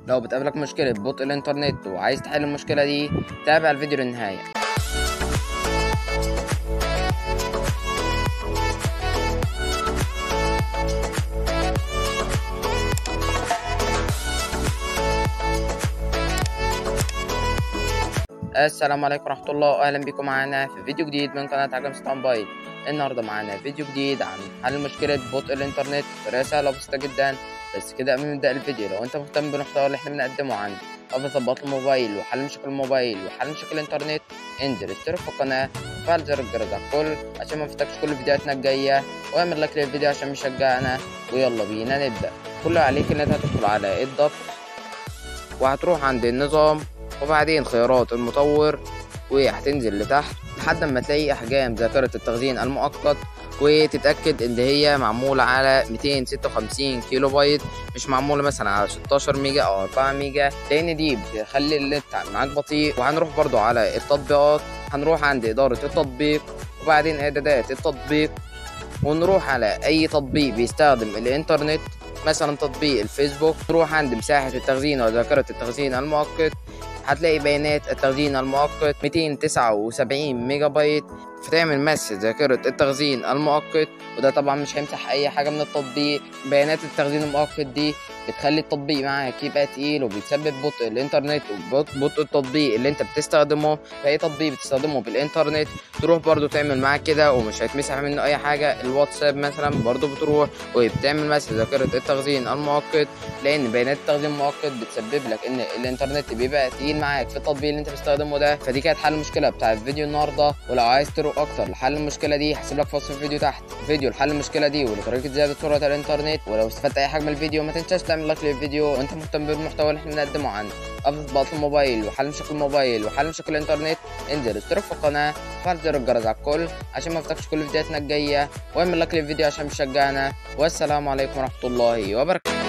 لو بتقابلك مشكلة ببطء الإنترنت وعايز تحل المشكلة دي تابع الفيديو للنهاية السلام عليكم ورحمة الله وأهلا بكم معانا في فيديو جديد من قناة عجم ستامبايل النهاردة معانا فيديو جديد عن حل مشكلة بطء الإنترنت بطريقة سهلة وبسيطة جدا بس كده قبل ما نبدأ الفيديو لو أنت مهتم بالمحتوى اللي احنا بنقدمه عن أفضل تظبيط الموبايل وحل مشاكل الموبايل وحل مشاكل الإنترنت انزل اشترك في القناة وفعل زر الجرس على الكل عشان ما يفوتكش كل فيديوهاتنا الجاية واعمل لايك للفيديو عشان يشجعنا ويلا بينا نبدأ كل اللي عليك إن أنت هتدخل على الضبط وهتروح عند النظام وبعدين خيارات المطور وهتنزل لتحت لحد ما تلاقي احجام ذاكرة التخزين المؤقت وتتأكد ان هي معمولة على 256 كيلو بايت مش معمولة مثلا على 16 ميجا او 4 ميجا لان دي بتخلي النت معاك بطيء وهنروح برضو على التطبيقات هنروح عند ادارة التطبيق وبعدين اعدادات التطبيق ونروح على اي تطبيق بيستخدم الانترنت مثلا تطبيق الفيسبوك نروح عند مساحة التخزين وذاكرة التخزين المؤقت هتلاقي بيانات التخزين المؤقت 279 ميجا بايت فتعمل مس ذاكرة التخزين المؤقت وده طبعا مش هيمسح أي حاجة من التطبيق بيانات التخزين المؤقت دي بتخلي التطبيق معاك يبقى تقيل وبتسبب بطء الإنترنت وبطء التطبيق اللي أنت بتستخدمه في أي تطبيق بتستخدمه بالإنترنت تروح برضو تعمل معاك كده ومش هيتمسح منه أي حاجة الواتساب مثلا برضو بتروح وبتعمل مس ذاكرة التخزين المؤقت لأن بيانات التخزين المؤقت بتسبب لك إن الإنترنت بيبقى تقيل معاك في التطبيق اللي أنت بتستخدمه ده فدي كانت حل المشكلة بتاع الفيديو النهاردة ولو عايز تروح اكتر لحل المشكله دي هسيب لك في وصف الفيديو تحت فيديو لحل المشكله دي ولطريقه زياده سرعه الانترنت ولو استفدت اي حاجه من الفيديو ما تنساش تعمل لايك للفيديو وانت مهتم بالمحتوى اللي احنا بنقدمه عن افضل تطبيقات الموبايل وحل مشاكل الموبايل وحل مشاكل الانترنت انزل اشترك في القناه وفعل زر الجرس على الكل عشان ما يفوتكش كل فيديوهاتنا الجايه واعمل لايك للفيديو عشان تشجعنا والسلام عليكم ورحمه الله وبركاته